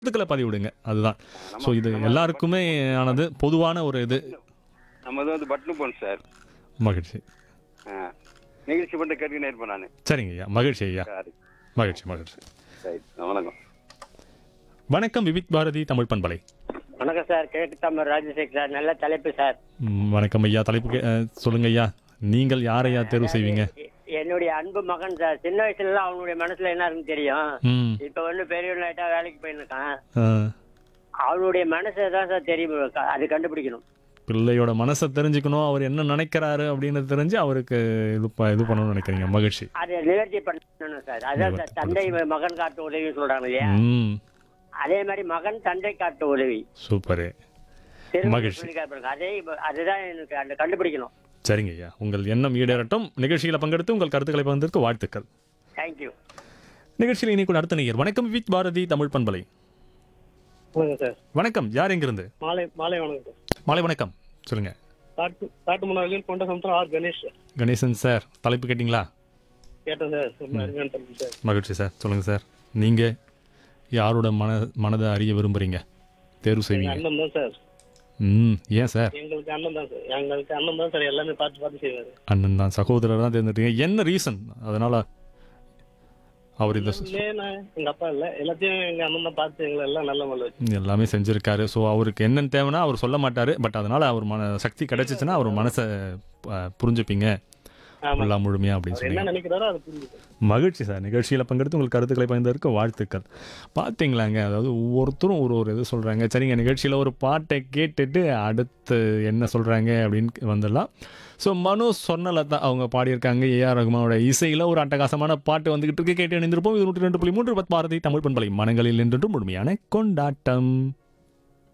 கருத்துக்களை பதிவிடுங்க அதுதான் ஸோ இது எல்லாருக்குமே ஆனது பொதுவான ஒரு இது நம்ம வந்து பட்னு போன் சார் மகிழ்ச்சி ஆ. நிகழ்ச்சி மட்டும் கேட்டுக்கிட்டே இருப்பேன் நான் சரிங்க ஐயா மகிழ்ச்சி ஐயா சரி மகிழ்ச்சி மகிழ்ச்சி சரி வணக்கம் வணக்கம் விவிக் பாரதி தமிழ் பண்பலை வணக்கம் சார் கிழக்கு தமிழ் ராஜசேகர் சார் நல்ல தலைப்பு சார் ம், வணக்கம் ஐயா தலைப்பு கே- அஹ், சொல்லுங்க ஐயா நீங்கள் யாரையா தேர்வு செய்வீங்க எ- என்னுடைய அன்பு மகன் சார் சின்ன வயசுல எல்லாம் அவனுடைய மனசுல என்ன இருக்குன்னு தெரியும் ம் இப்ப வந்து பெரியவனாயிட்டா வேலைக்கு போயிருக்கான் ஆ, அவனுடைய மனசை தான் சார் தெரியும் க- அது கண்டுபிடிக்கணும் பிள்ளையோட மனசை தெரிஞ்சுக்கணும் அவர் என்ன நினைக்கிறாரு அப்படின்னு தெரிஞ்சு அவருக்கு இது ப- இது பண்ணணும்னு நினைக்கிறீங்க மகிழ்ச்சி அதை நிவர்த்தி பண்ணணும் சார் அதான் சார் தந்தை மகன் காட்டு உதவி சொல்றாங்க இல்லையா ம் அதே மாதிரி மகன் தந்தை காட்டு உதவி சூப்பரு திரும்ப மகிழ்ச்சி. சொல்லி காட்டுறாங்க. அதே இப்ப- அதுதான் எனக்கு அந்த கண்டுபிடிக்கணும் சரிங்க ஐயா உங்கள் எண்ணம் ஈடேறட்டும் நிகழ்ச்சியில் பங்கெடுத்து உங்கள் கருத்துக்களை பகிர்ந்ததற்கு வாழ்த்துக்கள் தேங்க்யூ நிகழ்ச்சியில் இனி கூட அடுத்த நேயர் வணக்கம் வித் பாரதி தமிழ் பண்பலை வணக்கம் சார் வணக்கம் யார் எங்கிருந்து மாலை மாலை வணக்கம் சார் மாலை வணக்கம் சொல்லுங்க காட்டு காட்டு முன்னாள் கொண்ட சமுத்திரம் R Ganesh sir Ganesan sir தலைப்பு கேட்டிங்களா கேட்டேன் சார் ரொம்ப அருமையான தலைப்பு சார் மகிழ்ச்சி சார் சொல்லுங்க சார் நீங்க யாரோட மன மனதை அறிய விரும்புறீங்க தேர்வு எங்க செய்வீங்க அண்ணன் தான் சார் ம் ஏன் சார் எங்களுக்கு அண்ணன் தான் சார் எங்களுக்கு அண்ணன் தான் சார் எல்லாமே பார்த்து பார்த்து செய்வாரு அண்ணன் தான் சகோதரர் தான் தேர்ந்தெடுத்தீங்க என்ன ரீசன் அதனால அவர் இந்த சு- இல்லைன்னா எங்க அப்பா இல்ல எல்லாத்தையும் எங்க அண்ணன் தான் பார்த்து எங்களை எல்லாம் நல்ல முறையில் வச்சு எல்லாமே செஞ்சிருக்காரு ஸோ அவருக்கு என்னன்னு தேவைன்னா அவர் சொல்ல மாட்டாரு பட் அதனால அவர் மன சக்தி கிடைச்சிச்சுன்னா அவர் மனசை அஹ், புரிஞ்சுப்பீங்க ஆமா ஃபுல்லா முழுமையா அப்படின்னு அவர் என்ன சொன்னீங்க நினைக்கிறாரோ அதை புரிஞ்சுது மகிழ்ச்சி சார் நிகழ்ச்சியில் பங்கெடுத்து உங்கள் கருத்துக்களை பகிர்ந்ததற்கு வாழ்த்துக்கள் பார்த்தீங்களாங்க அதாவது ஒவ்வொருத்தரும் ஒரு ஒரு இது சொல்கிறாங்க சரிங்க நிகழ்ச்சியில் ஒரு பாட்டை கேட்டுட்டு அடுத்து என்ன சொல்கிறாங்க அப்படின்னு வந்துடலாம் ஸோ மனு சொன்னல தான் அவங்க பாடியிருக்காங்க ஏஆர் ரகுமானோட இசையில் ஒரு அட்டகாசமான பாட்டு வந்துகிட்டு இருக்கு கேட்டு இணைந்திருப்போம் இது நூற்றி ரெண்டு புள்ளி மூன்று பத் பாரதி தமிழ் பண்பலை மனங்களில் என்றும் முழுமையான கொண்டாட்டம்